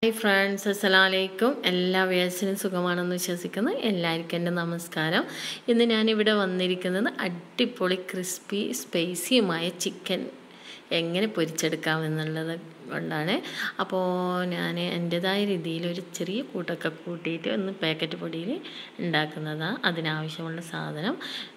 hi friends അസ്സലാമു അലൈക്കും എല്ലാ വ്യാസിനും സുഖമാണെന്ന് വിശ്വസിക്കുന്നു എല്ലാവർക്കും എൻ്റെ നമസ്കാരം ഇന്ന് ഞാനിവിടെ വന്നിരിക്കുന്നത് അടിപൊളി ക്രിസ്പി സ്പൈസിയുമായ ചിക്കൻ എങ്ങനെ പൊരിച്ചെടുക്കാമെന്നുള്ളത് കൊണ്ടാണ് അപ്പോൾ ഞാൻ എൻ്റെതായ രീതിയിൽ ഒരു ചെറിയ കൂട്ടൊക്കെ കൂട്ടിയിട്ട് ഒന്ന് പാക്കറ്റ് പൊടിയിൽ ഉണ്ടാക്കുന്നതാണ് അതിനാവശ്യമുള്ള സാധനം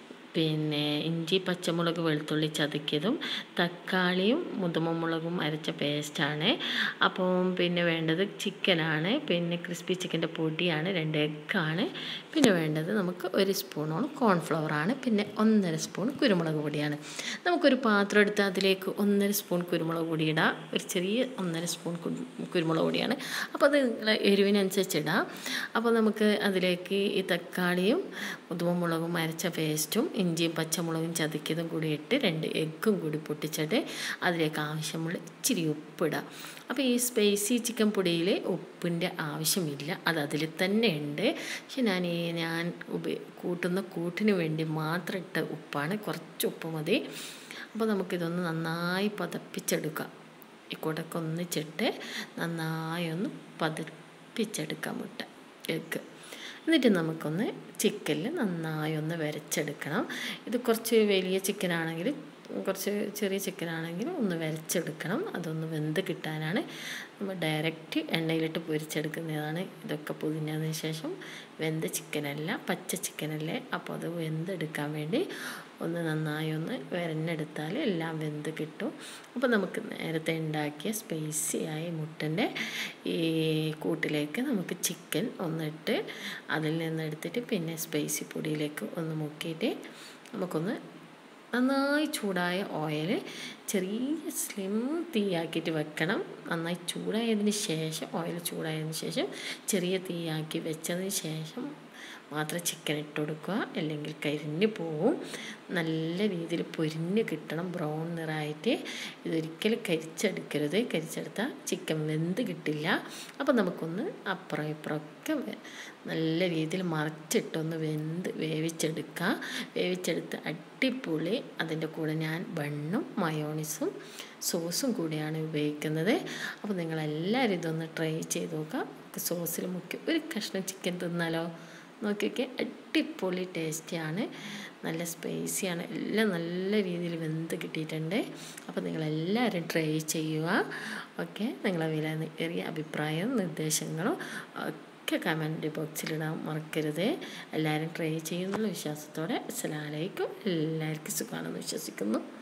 പിന്നെ ഇഞ്ചി പച്ചമുളക് വെളുത്തുള്ളി ചതക്കിയതും തക്കാളിയും മുതുമമുളകും അരച്ച പേസ്റ്റാണ് അപ്പം പിന്നെ വേണ്ടത് ചിക്കനാണ് പിന്നെ ക്രിസ്പി ചിക്കൻ്റെ പൊടിയാണ് രണ്ട് എഗ്ഗാണ് പിന്നെ വേണ്ടത് നമുക്ക് ഒരു സ്പൂണോളം കോൺഫ്ലവറാണ് പിന്നെ ഒന്നര സ്പൂൺ കുരുമുളക് പൊടിയാണ് നമുക്കൊരു പാത്രം എടുത്ത് അതിലേക്ക് ഒന്നര സ്പൂൺ കുരുമുളക് പൊടി ഇടാം ഒരു ചെറിയ ഒന്നര സ്പൂൺ കുരുമുളക് പൊടിയാണ് അപ്പോൾ അത് എരിവിനനുസരിച്ച് ഇടാം അപ്പോൾ നമുക്ക് അതിലേക്ക് ഈ തക്കാളിയും മുതുമമുളകും അരച്ച പേസ്റ്റും ഇഞ്ചിയും പച്ചമുളകും ചതക്കിയതും കൂടി ഇട്ട് രണ്ട് എഗ്ഗും കൂടി പൊട്ടിച്ചിട്ട് അതിലേക്ക് ആവശ്യമുള്ള ഇച്ചിരി ഉപ്പിടുക അപ്പോൾ ഈ സ്പൈസി ചിക്കൻ പൊടിയിൽ ഉപ്പിൻ്റെ ആവശ്യമില്ല അത് അതിൽ തന്നെ ഉണ്ട് പക്ഷെ ഞാൻ ഈ ഞാൻ ഉപ കൂട്ടുന്ന കൂട്ടിന് വേണ്ടി മാത്രം ഇട്ട ഉപ്പാണ് കുറച്ച് ഉപ്പ് മതി അപ്പോൾ നമുക്കിതൊന്ന് നന്നായി പതപ്പിച്ചെടുക്കാം ഈ കൂടൊക്കെ ഒന്നിച്ചിട്ട് നന്നായി ഒന്ന് പതപ്പിച്ചെടുക്കാം മുട്ട എഗ്ഗ് എന്നിട്ട് നമുക്കൊന്ന് ചിക്കനിൽ നന്നായി ഒന്ന് വരച്ചെടുക്കണം ഇത് കുറച്ച് വലിയ ചിക്കനാണെങ്കിൽ കുറച്ച് ചെറിയ ചിക്കനാണെങ്കിൽ ഒന്ന് വരച്ചെടുക്കണം അതൊന്ന് വെന്ത് കിട്ടാനാണ് നമ്മൾ ഡയറക്റ്റ് എണ്ണയിലിട്ട് പൊരിച്ചെടുക്കുന്നതാണ് ഇതൊക്കെ പൊതിഞ്ഞതിന് ശേഷം വെന്ത ചിക്കനല്ല പച്ച ചിക്കനല്ലേ അപ്പോൾ അത് വെന്തെടുക്കാൻ വേണ്ടി ഒന്ന് നന്നായി ഒന്ന് വരഞ്ഞെടുത്താൽ എല്ലാം വെന്ത് കിട്ടും അപ്പോൾ നമുക്ക് നേരത്തെ ഉണ്ടാക്കിയ സ്പൈസിയായ മുട്ടൻ്റെ ഈ കൂട്ടിലേക്ക് നമുക്ക് ചിക്കൻ ഒന്നിട്ട് അതിൽ നിന്ന് എടുത്തിട്ട് പിന്നെ സ്പൈസി പൊടിയിലേക്ക് ഒന്ന് മുക്കിയിട്ട് നമുക്കൊന്ന് നന്നായി ചൂടായ ഓയിൽ ചെറിയ സ്ലിം തീയാക്കിയിട്ട് വെക്കണം നന്നായി ചൂടായതിന് ശേഷം ഓയിൽ ചൂടായതിന് ശേഷം ചെറിയ തീയാക്കി വെച്ചതിന് ശേഷം മാത്രം ചിക്കൻ ഇട്ട് കൊടുക്കുക അല്ലെങ്കിൽ കരിഞ്ഞ് പോവും നല്ല രീതിയിൽ പൊരിഞ്ഞ് കിട്ടണം ബ്രൗൺ നിറായിട്ട് ഇതൊരിക്കലും കരിച്ചെടുക്കരുത് കരിച്ചെടുത്താൽ ചിക്കൻ വെന്ത് കിട്ടില്ല അപ്പോൾ നമുക്കൊന്ന് അപ്പുറം ഇപ്പുറമൊക്കെ നല്ല രീതിയിൽ മറച്ചിട്ടൊന്ന് വെന്ത് വേവിച്ചെടുക്കുക വേവിച്ചെടുത്ത് അടിപൊളി അതിൻ്റെ കൂടെ ഞാൻ ബണ്ണും മയോണിസും സോസും കൂടിയാണ് ഉപയോഗിക്കുന്നത് അപ്പോൾ നിങ്ങളെല്ലാവരും ഇതൊന്ന് ട്രൈ ചെയ്ത് നോക്കുക സോസിൽ മുക്കി ഒരു കഷ്ണം ചിക്കൻ തിന്നാലോ നോക്കിയൊക്കെ അടിപൊളി ടേസ്റ്റിയാണ് നല്ല സ്പൈസിയാണ് എല്ലാം നല്ല രീതിയിൽ വെന്ത് കിട്ടിയിട്ടുണ്ട് അപ്പോൾ നിങ്ങളെല്ലാവരും ട്രൈ ചെയ്യുക ഓക്കെ നിങ്ങളെ വില ഏറിയ അഭിപ്രായവും നിർദ്ദേശങ്ങളും ഒക്കെ കമൻറ്റ് ബോക്സിലിടാൻ മറക്കരുത് എല്ലാവരും ട്രൈ ചെയ്യുന്നുള്ള വിശ്വാസത്തോടെ അസ്സലാമലൈക്കും എല്ലാവർക്കും സുഖമാണെന്ന് വിശ്വസിക്കുന്നു